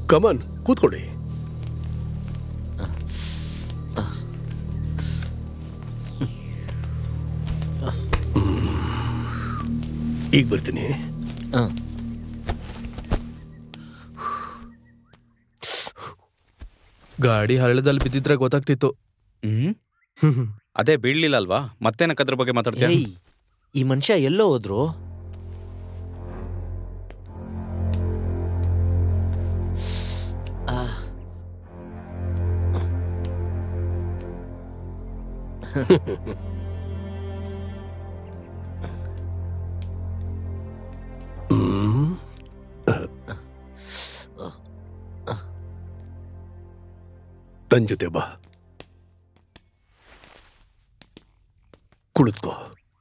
Come on ಕೂತ್ಕೊಳ್ಳಿ ಈಗ ಬರ್ತೀನಿ ಗಾಡಿ ಹಳ್ಳದಲ್ಲಿ ಬಿದ್ದಿದ್ರೆ ಗೊತ್ತಾಗ್ತಿತ್ತು ಹ್ಮ್ ಅದೇ ಬೀಳ್ಲಿಲ್ಲ ಅಲ್ವಾ ಮತ್ತೇನಕ್ಕೆ ಅದ್ರ ಬಗ್ಗೆ ಮಾತಾಡ್ತೀಯ ಏಯ್ ಈ ಮನುಷ್ಯ ಎಲ್ಲೋ ಹೋದ್ರು ಆ. ಹ್ಮ್. ನನ್ ಜೊತೆ ಬಾ ಕುಳಿತುಕೋ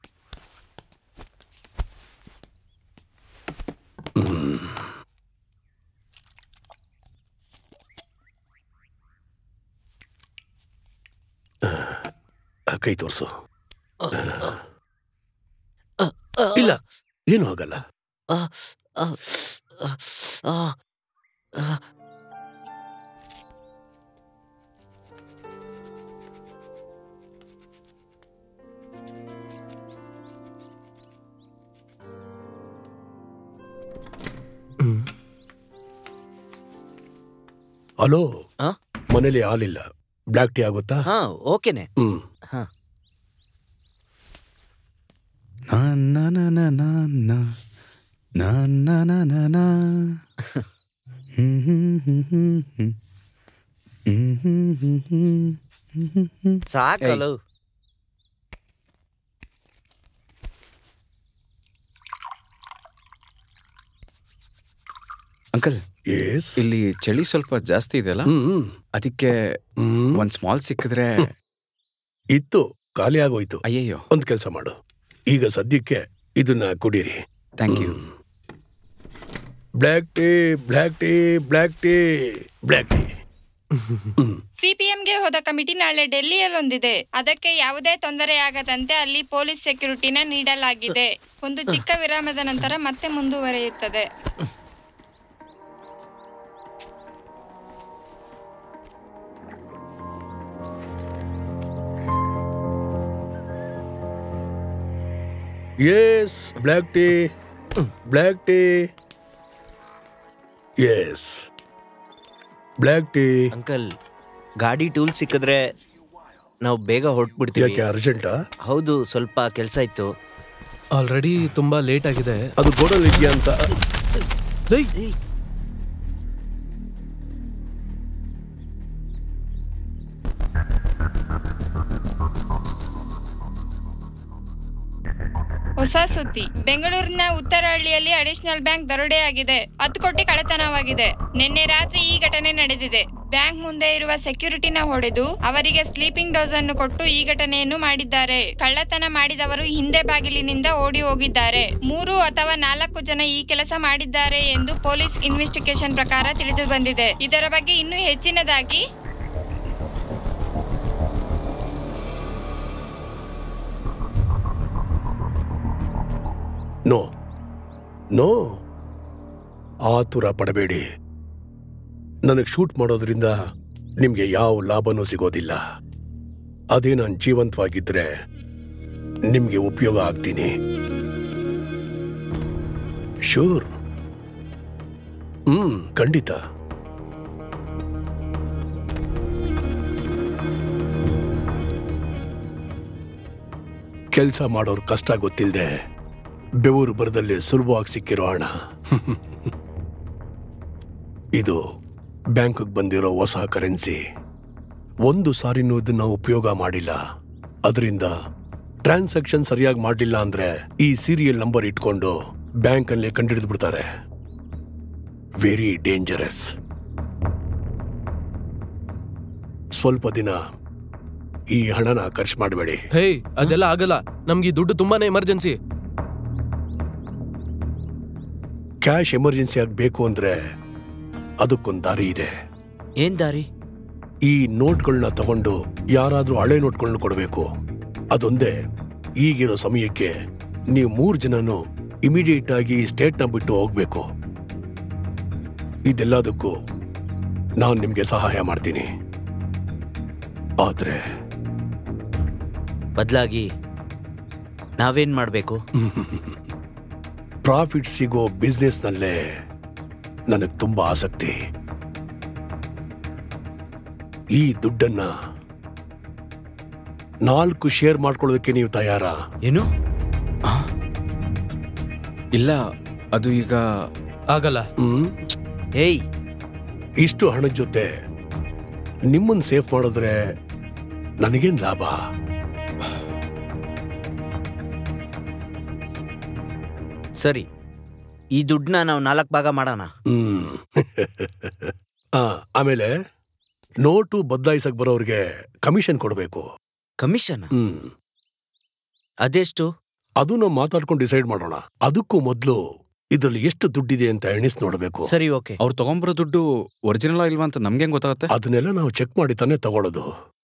ಕೈ ತೋರಿಸು ಇಲ್ಲ ಏನು ಆಗಲ್ಲ ಆ, ಆ, ಆ, ಆ, ಆ. ಹಲೋ ಆ? ಮನೇಲಿ ಹಾಲಿಲ್ಲ ಬ್ಲ್ಯಾಕ್ ಟೀ ಆಗುತ್ತಾ ಹಾ ಓಕೆನೆ ಹ್ಮ್ ಹಾ ನಾ ನಾ ನಾ ನಾ ನಾ ನಾ. ನಾ ನಾ ನಾ ನಾ ನಾ. ಹ್ಮ್ ಹ್ಮ್ ಹ್ಮ್ ಹ್ಮ್ ಹ್ಮ್. ಹ್ಮ್ ಹ್ಮ್ ಹ್ಮ್ ಹ್ಮ್. ಹ್ಮ್ ಹ್ಮ್ ಹ್ಮ್. ಸಾಕಲು ಅಂಕಲ್ ಎಸ್ ಇಲ್ಲಿ ಚಳಿ ಸ್ವಲ್ಪ ಜಾಸ್ತಿ ಇದೆಯಲ್ಲ ಹ್ಮ್ ಅದಕ್ಕೆ ಹ್ಮ್ ಒಂದ್ ಸ್ಮಾಲ್ ಸಿಕ್ಕಿದ್ರೆ ಇತ್ತು ಖಾಲಿ ಆಗೋಯ್ತು ಅಯ್ಯಯ್ಯೋ ಒಂದ್ ಕೆಲಸ ಮಾಡು ಈಗ ಸದ್ಯಕ್ಕೆ ಇದನ್ನ ಕುಡೀರಿ thank you black tea black tea black tea black tea ಸಿಪಿಎಂಗೆ ಹೋದ ಕಮಿಟಿ ನಾಳೆ ಡೆಲ್ಲಿಯಲ್ಲೊಂದಿದೆ ಅದಕ್ಕೆ ಯಾವುದೇ ತೊಂದರೆಯಾಗದಂತೆ ಅಲ್ಲಿ ಪೊಲೀಸ್ ಸೆಕ್ಯೂರಿಟಿನ ನೀಡಲಾಗಿದೆ ಒಂದು ಚಿಕ್ಕ ವಿರಾಮದ ನಂತರ ಮತ್ತೆ ಮುಂದುವರಿಯುತ್ತದೆ yes black tea black tea yes black tea uncle ಗಾಡಿ ಟೂಲ್ ಸಿಕ್ಕಿದ್ರೆ ನಾವು ಬೇಗ ಹೊರಟ್ಬಿಡ್ತೀವಿ ಯಾಕೆ ಅರ್ಜೆಂಟಾ ಹೌದು ಸ್ವಲ್ಪ ಕೆಲಸ ಇತ್ತು ಆಲ್ರೆಡಿ ತುಂಬಾ ಲೇಟ್ ಆಗಿದೆ ಅದು ಗೋಡಲ್ಲಿ ಇದೆಯಾ ಅಂತ ಲೈ ಹೊಸ ಸುದ್ದಿ ಬೆಂಗಳೂರಿನ ಉತ್ತರಹಳ್ಳಿಯಲ್ಲಿ ಅಡಿಷನಲ್ ಬ್ಯಾಂಕ್ ದರೋಡೆಯಾಗಿದೆ ಹತ್ತು ಕೋಟಿ ಕಳ್ಳತನವಾಗಿದೆ ನಿನ್ನೆ ರಾತ್ರಿ ಈ ಘಟನೆ ನಡೆದಿದೆ ಬ್ಯಾಂಕ್ ಮುಂದೆ ಇರುವ ಸೆಕ್ಯೂರಿಟಿನ ಹೊಡೆದು ಅವರಿಗೆ ಸ್ಲೀಪಿಂಗ್ ಡೋಸ್ ಅನ್ನು ಕೊಟ್ಟು ಈ ಘಟನೆಯನ್ನು ಮಾಡಿದ್ದಾರೆ ಕಳ್ಳತನ ಮಾಡಿದವರು ಹಿಂದೆ ಬಾಗಿಲಿನಿಂದ ಓಡಿ ಹೋಗಿದ್ದಾರೆ ಮೂರು ಅಥವಾ ನಾಲ್ಕು ಜನ ಈ ಕೆಲಸ ಮಾಡಿದ್ದಾರೆ ಎಂದು ಪೊಲೀಸ್ ಇನ್ವೆಸ್ಟಿಗೇಷನ್ ಪ್ರಕಾರ ತಿಳಿದು ಬಂದಿದೆ ಇದರ ಬಗ್ಗೆ ಇನ್ನೂ ಹೆಚ್ಚಿನದಾಗಿ ನೋ ನೋ ಆತುರ ಪಡಬೇಡಿ ನನಗೆ ಶೂಟ್ ಮಾಡೋದ್ರಿಂದ ನಿಮ್ಗೆ ಯಾವ ಲಾಭನೂ ಸಿಗೋದಿಲ್ಲ ಅದೇ ನಾನು ಜೀವಂತವಾಗಿದ್ರೆ ನಿಮ್ಗೆ ಉಪಯೋಗ ಆಗ್ತೀನಿ ಶೂರ್ ಹ್ಮ್ ಖಂಡಿತ ಕೆಲಸ ಮಾಡೋರ್ ಕಷ್ಟ ಗೊತ್ತಿಲ್ಲದೆ ಬೆವರು ಬರದಲ್ಲಿ ಸುಲಭವಾಗಿ ಸಿಕ್ಕಿರೋ ಹಣ ಇದು ಬ್ಯಾಂಕ್ಗೆ ಬಂದಿರೋ ಹೊಸ ಕರೆನ್ಸಿ ಒಂದು ಸಾರಿನೂ ಇದನ್ನ ಉಪಯೋಗ ಮಾಡಿಲ್ಲ ಅದರಿಂದ ಟ್ರಾನ್ಸಾಕ್ಷನ್ ಸರಿಯಾಗಿ ಮಾಡಲಿಲ್ಲ ಅಂದ್ರೆ ಈ ಸೀರಿಯಲ್ ನಂಬರ್ ಇಟ್ಕೊಂಡು ಬ್ಯಾಂಕಲ್ಲಿ ಕಂಡಿಡಿದು ಬಿಡ್ತಾರೆ ವೆರಿ ಡೇಂಜರಸ್ ಸ್ವಲ್ಪ ದಿನ ಈ ಹಣನ ಖರ್ಚು ಮಾಡಬೇಡಿ ಹೇ ಅದೆಲ್ಲ ಆಗಲ್ಲ ನಮ್ಗೆ ಈ ದುಡ್ಡು ತುಂಬಾನೇ ಎಮರ್ಜೆನ್ಸಿ ಕ್ಯಾಶ್ ಎಮರ್ಜೆನ್ಸಿ ಆಗಿ ಬೇಕು ಅಂದ್ರೆ ಅದಕ್ಕೊಂದು ದಾರಿ ಇದೆ ಏನ್ ದಾರಿ ಈ ನೋಟ್ಗಳನ್ನ ತಗೊಂಡು ಯಾರಾದ್ರೂ ಹಳೆ ನೋಟ್ಗಳನ್ನ ಕೊಡಬೇಕು ಅದೊಂದೇ ಈಗಿರೋ ಸಮಯಕ್ಕೆ ನೀವು ಮೂರು ಜನನು ಇಮಿಡಿಯೇಟ್ ಆಗಿ ಸ್ಟೇಟ್ನ ಬಿಟ್ಟು ಹೋಗ್ಬೇಕು ಇದೆಲ್ಲದಕ್ಕೂ ನಾನು ನಿಮ್ಗೆ ಸಹಾಯ ಮಾಡ್ತೀನಿ ಆದ್ರೆ ಬದಲಾಗಿ ನಾವೇನ್ ಮಾಡಬೇಕು ಪ್ರಾಫಿಟ್ ಸಿಗೋ ಬಿಸ್ನೆಸ್ನಲ್ಲೇ ನನಗೆ ತುಂಬಾ ಆಸಕ್ತಿ ಈ ದುಡ್ಡನ್ನ ನಾಲ್ಕು ಶೇರ್ ಮಾಡ್ಕೊಳ್ಳೋದಕ್ಕೆ ನೀವು ತಯಾರಾ ಏನು ಇಲ್ಲ ಅದು ಈಗ ಆಗಲ್ಲ ಹ್ಮ್ ಏಯ್ ಇಷ್ಟು ಹಣದ ಜೊತೆ ನಿಮ್ಮನ್ನ ಸೇಫ್ ಮಾಡಿದ್ರೆ ನನಗೇನ್ ಲಾಭ ಸರಿ ಈ ದುಡ್ಡನ್ನ ನಾವು ನಾಲ್ಕು ಭಾಗ ಮಾಡೋಣ ಹ್ಮ್ ಆ, ಆಮೇಲೆ ನೋಟು ಬದಲಾಯಿಸಕ್ ಬರೋರ್ಗೆ ಕಮಿಷನ್ ಕೊಡಬೇಕು ಕಮಿಷನ್ ಹ್ಮ್ ಅದೆಷ್ಟು ಅದು ನಾವು ಮಾತಾಡ್ಕೊಂಡು ಡಿಸೈಡ್ ಮಾಡೋಣ ಅದಕ್ಕೂ ಮೊದಲು ಇದ್ರಲ್ಲಿ ಎಷ್ಟು ದುಡ್ಡಿದೆ ಅಂತ ಎಣಿಸ್ ನೋಡಬೇಕು ಸರಿ ಓಕೆ ಅವ್ರು ತಗೊಂಬರೋ ದುಡ್ಡು ಒರಿಜಿನಲ್ ಇಲ್ವಾ ಅಂತ ನಮ್ಗೆ ಹೆಂಗ್ ಗೊತ್ತಾಗುತ್ತೆ ಅದನ್ನೆಲ್ಲ ನಾವು ಚೆಕ್ ಮಾಡಿ ತಾನೇ ತಗೊಳ್ಳೋದು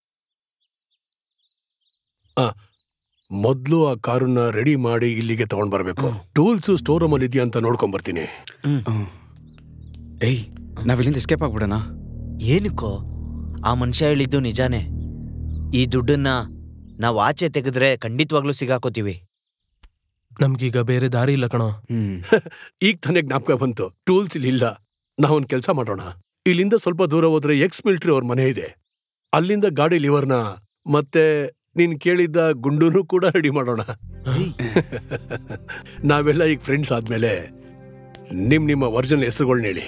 ಆ ಮೊದ್ಲು ಆ ಕಾರನ್ನ ರೆಡಿ ಮಾಡಿ ಇಲ್ಲಿಗೆ ತಗೊಂಡ್ ಬರ್ಬೇಕು ಟೂಲ್ಸ್ ಸ್ಟೋರ್ ರೂಮ್ ಅಲ್ಲಿ ಇದೆಯಾ ಅಂತ ನೋಡ್ಕೊಂಡ್ ಬರ್ತೀನಿ ಹ್ಮ್. ಏಯ್ ನಾವ್ ಇಲ್ಲಿಂದ ಎಸ್ಕೇಪ್ ಆಗ್ಬಿಡೋಣ ಏನಕ್ಕೋ ಆ ಮನುಷ್ಯ ಹೇಳಿದ್ದು ನಿಜಾನೇ ಈ ದುಡ್ಡನ್ನ ನಾವು ಆಚೆ ತೆಗೆದ್ರೆ ಖಂಡಿತವಾಗ್ಲೂ ಸಿಗಾಕೋತೀವಿ ನಮ್ಗೀಗ ಬೇರೆ ದಾರಿ ಇಲ್ಲ ಕಣೋ ಹ್ಮ್ ಈಗ ತಾನೇ ಜ್ಞಾಪಕ ಬಂತು ಟೂಲ್ಸ್ ಇಲ್ಲಿ ಇಲ್ಲ ನಾವೊಂದ್ ಕೆಲಸ ಮಾಡೋಣ ಇಲ್ಲಿಂದ ಸ್ವಲ್ಪ ದೂರ ಹೋದ್ರೆ ಎಕ್ಸ್ ಮಿಲಿಟರಿ ಅವ್ರ ಮನೆ ಇದೆ ಅಲ್ಲಿಂದ ಗಾಡಿ ಲಿವರ್ನ ಮತ್ತೆ ನೀನ್ ಕೇಳಿದ್ದ ಗುಂಡುನು ಕೂಡ ರೆಡಿ ಮಾಡೋಣ ನಾವೆಲ್ಲ ಈಗ ಫ್ರೆಂಡ್ಸ್ ಆದ್ಮೇಲೆ ನಿಮ್ ನಿಮ್ಮ ಒರಿಜಿನಲ್ ಹೆಸರುಗಳನ್ನ ಹೇಳಿ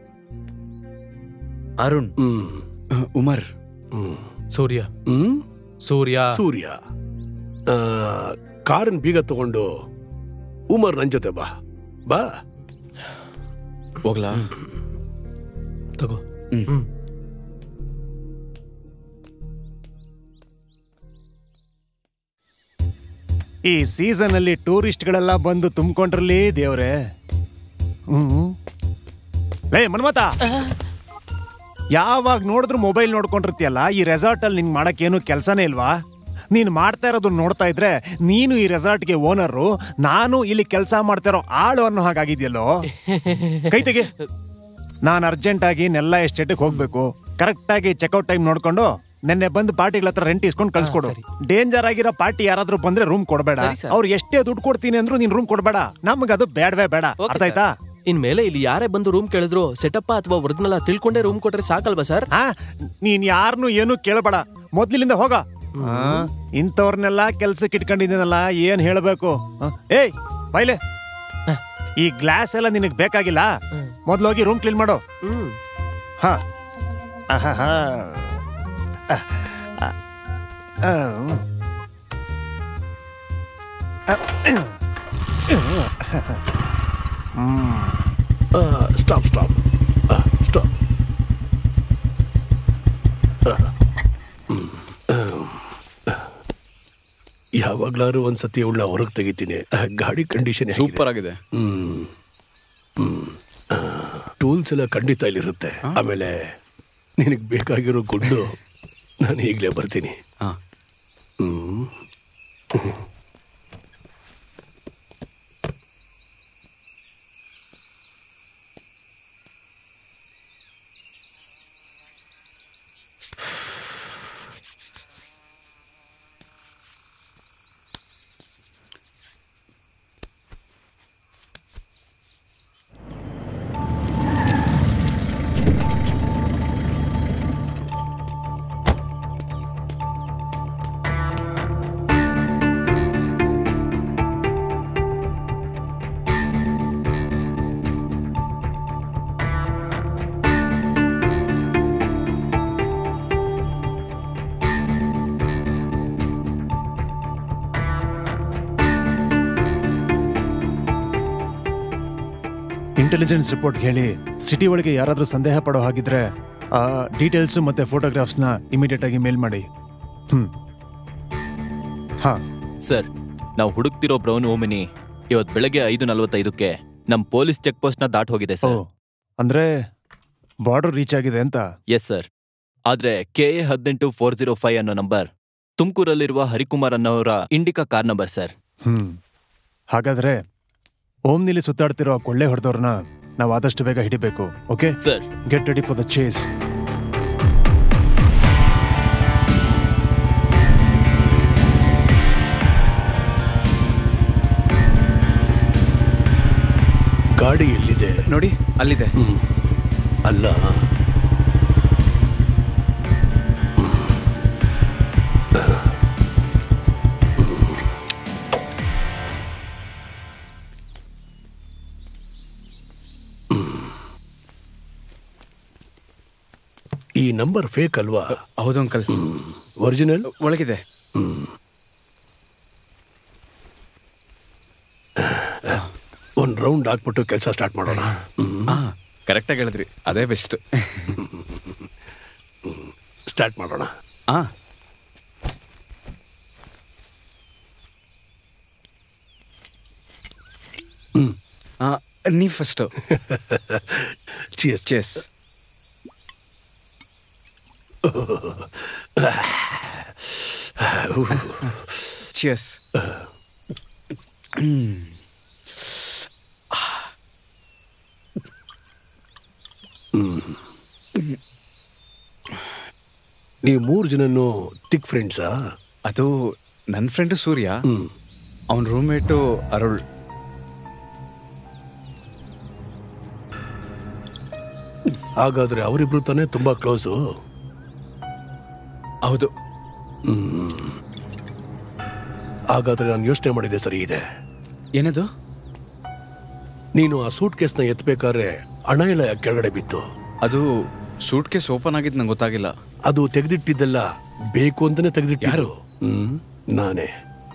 ಅರುಣ್ ಹ್ಮ್ ಅಹ್, ಉಮರ್ ಹ್ಮ್ ಸೂರ್ಯ ಹ್ಮ್ ಸೂರ್ಯ ಸೂರ್ಯ ಆ, ಕಾರನ್ ಬೀಗ ತಗೊಂಡು ಉಮರ್ ನನ್ ಜೊತೆ ಬಾ ಬಾ ಹೋಗ್ಲಾ ತಗೋ ಹ್ಮ್. ಹ್ಮ್ ಈ ಸೀಸನ್ ಅಲ್ಲಿ ಟೂರಿಸ್ಟ್ಗಳೆಲ್ಲ ಬಂದು ತುಂಬಿಕೊಂಡ್ರಲ್ಲಿ ದೇವ್ರೆ ಹ್ಮ್ ಲೇ ಮನ್ಮತ ಯಾವಾಗ ನೋಡಿದ್ರು ಮೊಬೈಲ್ ನೋಡ್ಕೊಂಡಿರ್ತೀಯಲ್ಲ ಈ ರೆಸಾರ್ಟ್ ಅಲ್ಲಿ ನಿಂಗೆ ಮಾಡಕ್ಕೇನು ಕೆಲಸನೇ ಇಲ್ವಾ ನೀನು ಮಾಡ್ತಾ ಇರೋದು ನೋಡ್ತಾ ಇದ್ರೆ ನೀನು ಈ ರೆಸಾರ್ಟ್ಗೆ ಓನರು ನಾನು ಇಲ್ಲಿ ಕೆಲಸ ಮಾಡ್ತಾ ಇರೋ ಆಳು ಅನ್ನೋ ಹಾಗಾಗಿದ್ಯಲ್ಲೋ ಕೈ ತೆಗಿ ನಾನು ಅರ್ಜೆಂಟ್ ಆಗಿ ನೆಲ್ಲ ಎಸ್ಟೇಟ್ಗೆ ಹೋಗ್ಬೇಕು ಕರೆಕ್ಟ್ ಆಗಿ ಚೆಕ್ಔಟ್ ಟೈಮ್ ನೋಡ್ಕೊಂಡು ನೆನ್ನೆ ಬಂದು ಪಾರ್ಟಿಗಳ ಹತ್ರ ರೆಂಟ್ ಇಸ್ಕೊಂಡು ಕಳ್ಸ್ಕೊಡು ಡೇಂಜರ್ ಆಗಿರೋ ಪಾರ್ಟಿ ಯಾರಾದ್ರೂ ಬಂದ್ರೆ ರೂಮ್ ಕೊಡಬೇಡ ಅವ್ರು ಎಷ್ಟೇ ದುಡ್ಡು ಕೊಡ್ತೀನಿ ಅಂದ್ರೂ ನೀನ್ ರೂಮ್ ಕೊಡಬೇಡ ನಮ್ಗದು ಬೇಡವೇ ಬೇಡ ಅರ್ಥ ಆಯ್ತಾ ಇನ್ಮೇಲೆ ಇಲ್ಲಿ ಯಾರೇ ಬಂದು ರೂಮ್ ಕೇಳಿದ್ರು ಸೆಟಪ್ಪ ಅಥವಾ ಒರಿಜಿನಲ್ ತಿಳ್ಕೊಂಡೇ ರೂಮ್ ಕೊಟ್ರೆ ಸಾಕಲ್ವಾ ಸರ್ ಹಾ ನೀನ್ ಯಾರನ್ನು ಏನು ಕೇಳಬೇಡ ಮೊದ್ಲಿನಿಂದ ಹೋಗ ಆ, ಇಂಥವ್ರನ್ನೆಲ್ಲ ಕೆಲ್ಸಕ್ಕೆ ಇಟ್ಕೊಂಡಿದ್ದೀನಲ್ಲ ಏನ್ ಹೇಳ್ಬೇಕು ಆ, ಏಯ್ ಬೈಲೆ ಈ ಗ್ಲಾಸ್ ಎಲ್ಲ ನಿನಗ್ ಬೇಕಾಗಿಲ್ಲ ಮೊದ್ಲೋಗಿ ರೂಮ್ ಕ್ಲೀನ್ ಮಾಡು ಹ್ಮ್ ಹಾ ಆಹಾಹಾ. ಆ, ಆ, ಆ. ಸ್ಟಾಪ್ ಸ್ಟಾಪ್ ಸ್ಟಾಪ್ ಯಾವಾಗ್ಲಾರು ಒಂದ್ಸತಿ ಅವಳನ್ನ ಹೊರಗೆ ತೆಗಿತೀನಿ ಆ, ಗಾಡಿ ಕಂಡೀಷನ್ ಸೂಪರ್ ಆಗಿದೆ ಹ್ಮ್ ಹ್ಮ್ ಟೂಲ್ಸ್ ಎಲ್ಲ ಖಂಡಿತ ಇಲ್ಲಿರುತ್ತೆ ಆಮೇಲೆ ನಿನಗೆ ಬೇಕಾಗಿರೋ ಗುಂಡು ನಾನು ಈಗಲೇ ಬರ್ತೀನಿ ಹಾ ಹ್ಮ್ ಇಂಟೆಲಿಜೆನ್ಸ್ ರಿಪೋರ್ಟ್ ಹೇಳಿ ಸಿಟಿ ಒಳಗೆ ಯಾರಾದ್ರೂ ಸಂದೇಹ ಪಡೋ ಹಾಗಿದ್ರೆ ಆ ಡೀಟೇಲ್ಸ್ ಮತ್ತೆ ಫೋಟೋಗ್ರಾಫ್ಸ್ನ ಇಮಿಡಿಯೇಟ್ ಆಗಿ ಮೇಲ್ ಮಾಡಿ ಹ್ಮ್ ಹಾ ಸರ್ ನಾವು ಹುಡುಕ್ತಿರೋ ಬ್ರೌನ್ ಓಮಿನಿ ಇವತ್ ಬೆಳಗ್ಗೆ ಐದು ನಲವತ್ತೈದಕ್ಕೆ ನಮ್ ಪೊಲೀಸ್ ಚೆಕ್ ಪೋಸ್ಟ್ ನ ದಾಟ್ ಹೋಗಿದೆ ಓ ಸರ್ ಅಂದ್ರೆ ಬಾರ್ಡರ್ ರೀಚ್ ಆಗಿದೆ ಅಂತ ಎಸ್ ಸರ್ ಆದ್ರೆ ಕೆ ಎ ಹದಿನೆಂಟು ಫೋರ್ ಜೀರೋ ಫೈವ್ ಅನ್ನೋ ನಂಬರ್ ತುಮಕೂರಲ್ಲಿರುವ ಹರಿಕುಮಾರ್ ಅನ್ನೋರ ಇಂಡಿಕಾ ಕಾರ್ ನಂಬರ್ ಸರ್ ಹ್ಮ್ ಹಾಗಾದ್ರೆ ಓಮ್ನಿಲಿ ಸುತ್ತಾಡ್ತಿರೋ ಆ ಕೊಳ್ಳೆ ಹೊಡೆದವ್ರನ್ನ ನಾವು ಆದಷ್ಟು ಬೇಗ ಹಿಡಿಬೇಕು okay sir get ready for the chase ಗಾಡಿ ಎಲ್ಲಿದೆ ನೋಡಿ ಅಲ್ಲಿದೆ ಹ್ಮ್. ಅಲ್ಲ ಈ ನಂಬರ್ ಫೇಕ್ ಅಲ್ವಾ ಹೌದು ಅಂಕಲ್ ಒರಿಜಿನಲ್ ಒಳಗಿದೆ ಒಂದ್ ರೌಂಡ್ ಹಾಕ್ಬಿಟ್ಟು ಕೆಲಸ ಸ್ಟಾರ್ಟ್ ಮಾಡೋಣ ಹ್ಮ್. ಹಾ ಕರೆಕ್ಟಾಗಿ ಹೇಳಿದ್ರಿ ಅದೇ ಬೆಸ್ಟ್ ಸ್ಟಾರ್ಟ್ ಮಾಡೋಣ ಹಾ ನೀ ಫಸ್ಟ್ ಚಿಯಸ್ ಚೆಸ್ ಚಿಯಸ್ ನೀವು ಮೂರು ಜನನು ತಿಕ್ ಫ್ರೆಂಡ್ಸಾ ಅದು ನನ್ನ ಫ್ರೆಂಡು ಸೂರ್ಯ ಹ್ಮ್ ಅವನ ರೂಮ್ಮೇಟು ಅರುಳ್ ಹಾಗಾದ್ರೆ ಅವರಿಬ್ರು ತಾನೇ ತುಂಬಾ ಕ್ಲೋಸು ಹೌದು ಹಾಗಾದ್ರೆ ನಾನು ಯೋಚನೆ ಮಾಡಿದೆ ಸರಿ ಇದೆ ಏನದು ನೀನು ಆ ಸೂಟ್ ಕೇಸ್ನ ಎತ್ತಬೇಕಾದ್ರೆ ಹಣ ಎಲ್ಲ ಯಾಕ್ ಕೆಳಗಡೆ ಬಿತ್ತು ಅದು ಸೂಟ್ ಕೇಸ್ ಓಪನ್ ಆಗಿದ್ದು ನಂಗೆ ಗೊತ್ತಾಗಿಲ್ಲ ಅದು ತೆಗೆದಿಟ್ಟಿದ್ದೆಲ್ಲ ಬೇಕು ಅಂತಾನೆ ತೆಗೆದಿಟ್ಟಿರು ಹ್ಮ್ ನಾನೇ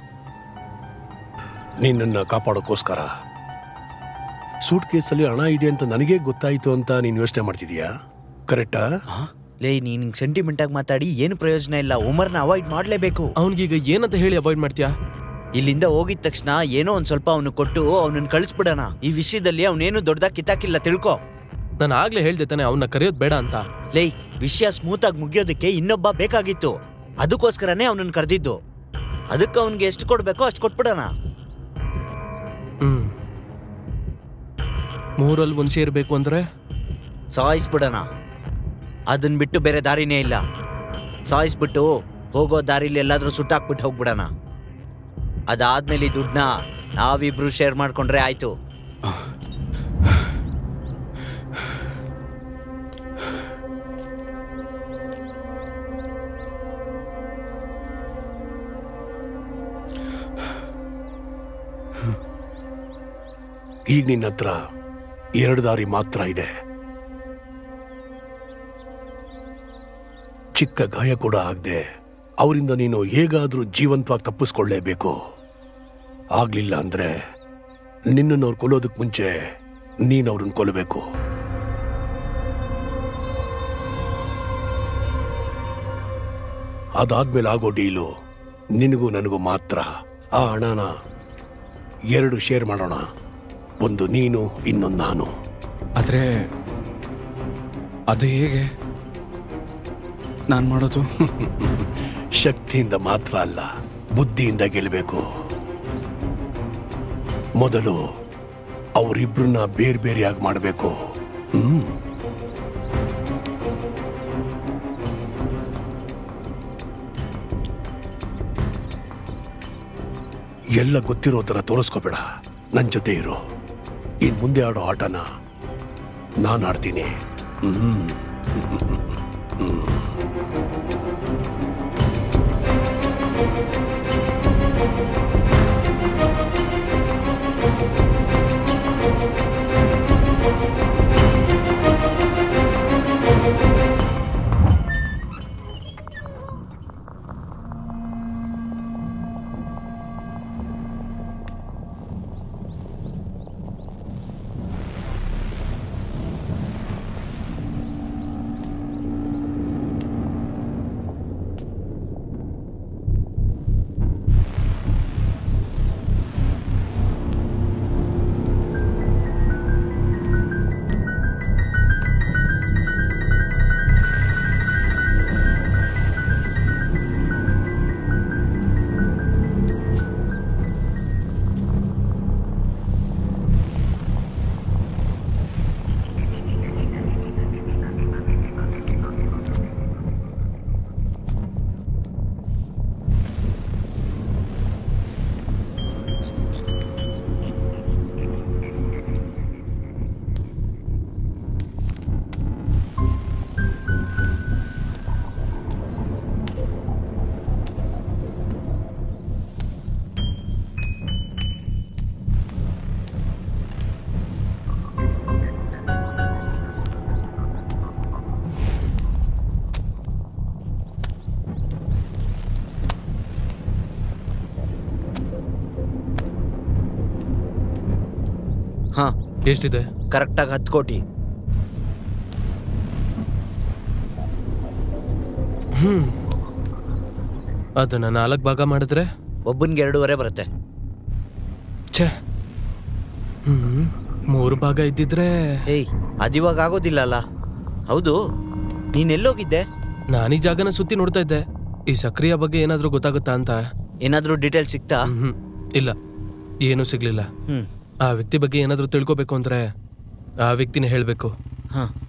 ನಿನ್ನನ್ನ ಕಾಪಾಡೋಕ್ಕೋಸ್ಕರ ಸೂಟ್ ಕೇಸಲ್ಲಿ ಹಣ ಇದೆ ಅಂತ ನನಗೇ ಗೊತ್ತಾಯ್ತು ಅಂತ ನೀನು ಯೋಚನೆ ಮಾಡ್ತಿದೀಯಾ ಕರೆಕ್ಟಾ ಲೇ ನೀನ್ ಸೆಂಟಿಮೆಂಟ್ ಆಗಿ ಮಾತಾಡಿ ಏನು ಪ್ರಯೋಜನ ಇಲ್ಲ ಉಮರ್ನ ಅವಾಯ್ಡ್ ಮಾಡ್ಲೇಬೇಕು ಅವನಿಗೀಗ ಏನಂತ ಹೇಳಿ ಅವಾಯ್ಡ್ ಮಾಡ್ತೀಯಾ ಇಲ್ಲಿಂದ ಹೋಗಿದ ತಕ್ಷಣ ಏನೋ ಒಂದ್ ಸ್ವಲ್ಪ ಅವನು ಕೊಟ್ಟು ಅವನನ್ನ ಕಳಿಸ್ಬಿಡೋಣ ಈ ವಿಷಯದಲ್ಲಿ ಅವನೇನು ದೊಡ್ಡದಾಗಿ ಕಿತ್ತಾಕಿಲ್ಲ ತಿಳ್ಕೊ ನಾನು ಆಗ್ಲೇ ಹೇಳ್ದೆ ತಾನೆ ಅವನ್ನ ಕರೆಯೋದು ಬೇಡ ಅಂತ ಲೇ ವಿಷಯ ಸ್ಮೂತ್ ಆಗಿ ಮುಗಿಯೋದಕ್ಕೆ ಇನ್ನೊಬ್ಬ ಬೇಕಾಗಿತ್ತು ಅದಕ್ಕೋಸ್ಕರನೇ ಅವನನ್ನ ಕರೆದಿದ್ದು ಅದಕ್ಕೆ ಅವನ್ಗೆ ಎಷ್ಟು ಕೊಡ್ಬೇಕೋ ಅಷ್ಟು ಕೊಟ್ಬಿಡೋಣ ಹ್ಮ್ ಮೂರಲ್ಲಿ ಒಂದ್ ಶೇರ್ ಬೇಕು ಅಂದ್ರೆ ಸಾಯಿಸ್ಬಿಡೋಣ ಅದನ್ನ ಬಿಟ್ಟು ಬೇರೆ ದಾರಿನೇ ಇಲ್ಲ ಸಾಯಿಸ್ಬಿಟ್ಟು ಹೋಗೋ ದಾರಿಲಿ ಎಲ್ಲಾದ್ರೂ ಸುಟ್ಟಾಕ್ಬಿಟ್ಟು ಹೋಗ್ಬಿಡೋಣ ಅದಾದ್ಮೇಲೆ ಈ ದುಡ್ಡನ್ನ ನಾವಿಬ್ರು ಶೇರ್ ಮಾಡ್ಕೊಂಡ್ರೆ ಆಯ್ತು ಈಗ ನಿನ್ನ ಹತ್ರ ಎರಡು ದಾರಿ ಮಾತ್ರ ಇದೆ ಚಿಕ್ಕ ಗಾಯ ಕೂಡ ಆಗದೆ ಅವರಿಂದ ನೀನು ಹೇಗಾದ್ರೂ ಜೀವಂತವಾಗಿ ತಪ್ಪಿಸ್ಕೊಳ್ಳೇಬೇಕು ಆಗ್ಲಿಲ್ಲ ಅಂದ್ರೆ ನಿನ್ನನ್ನು ಅವ್ರು ಕೊಲ್ಲೋದಕ್ಕೆ ಮುಂಚೆ ನೀನು ಅವ್ರನ್ನ ಕೊಲ್ಲಬೇಕು ಅದಾದ್ಮೇಲೆ ಆಗೋ ಡೀಲು ನಿನಗೂ ನನಗೂ ಮಾತ್ರ ಆ ಹಣನ ಎರಡು ಶೇರ್ ಮಾಡೋಣ ಒಂದು ನೀನು ಇನ್ನೊಂದು ನಾನು ಆದರೆ ಅದು ಹೇಗೆ ನಾನು ಮಾಡೋದು ಶಕ್ತಿಯಿಂದ ಮಾತ್ರ ಅಲ್ಲ ಬುದ್ಧಿಯಿಂದ ಗೆಲ್ಲಬೇಕು ಮೊದಲು ಅವರಿಬ್ರನ್ನ ಬೇರೆ ಬೇರೆಯಾಗಿ ಮಾಡಬೇಕು ಹ್ಮ್ ಎಲ್ಲ ಗೊತ್ತಿರೋ ಥರ ತೋರಿಸ್ಕೋಬೇಡ ನನ್ನ ಜೊತೆ ಇರು ಇನ್ ಮುಂದೆ ಆಡೋ ಆಟನ ನಾನು ಆಡ್ತೀನಿ ಹ್ಮ್ ಎಷ್ಟಿದೆ ಕರೆಕ್ಟಾಗಿ ಹತ್ತು ಕೋಟಿ ಅದನ್ನ ನಾಲ್ಕು ಭಾಗ ಮಾಡಿದ್ರೆ ಒಬ್ಬನಿಗೆ ಎರಡೂವರೆ ಬರುತ್ತೆ ಛೇ ಹ್ಮ್ ಮೂರು ಭಾಗ ಇದ್ದಿದ್ರೆ ಏಯ್ ಅದಿವಾಗ ಆಗೋದಿಲ್ಲ ಅಲ್ಲ ಹೌದು ನೀನ್ ಎಲ್ಲೋಗಿದ್ದೆ ನಾನು ಈ ಜಾಗನ ಸುತ್ತಿ ನೋಡ್ತಾ ಇದ್ದೆ ಈ ಸಕ್ರಿಯ ಬಗ್ಗೆ ಏನಾದ್ರೂ ಗೊತ್ತಾಗುತ್ತಾ ಅಂತ ಏನಾದ್ರೂ ಡೀಟೇಲ್ ಸಿಕ್ತಾ ಹ್ಮ್ ಇಲ್ಲ ಏನೂ ಸಿಗ್ಲಿಲ್ಲ ಹ್ಮ್ ಆ ವ್ಯಕ್ತಿ ಬಗ್ಗೆ ಏನಾದ್ರೂ ತಿಳ್ಕೊಬೇಕು ಅಂದ್ರೆ ಆ ವ್ಯಕ್ತಿನೇ ಹೇಳ್ಬೇಕು ಹ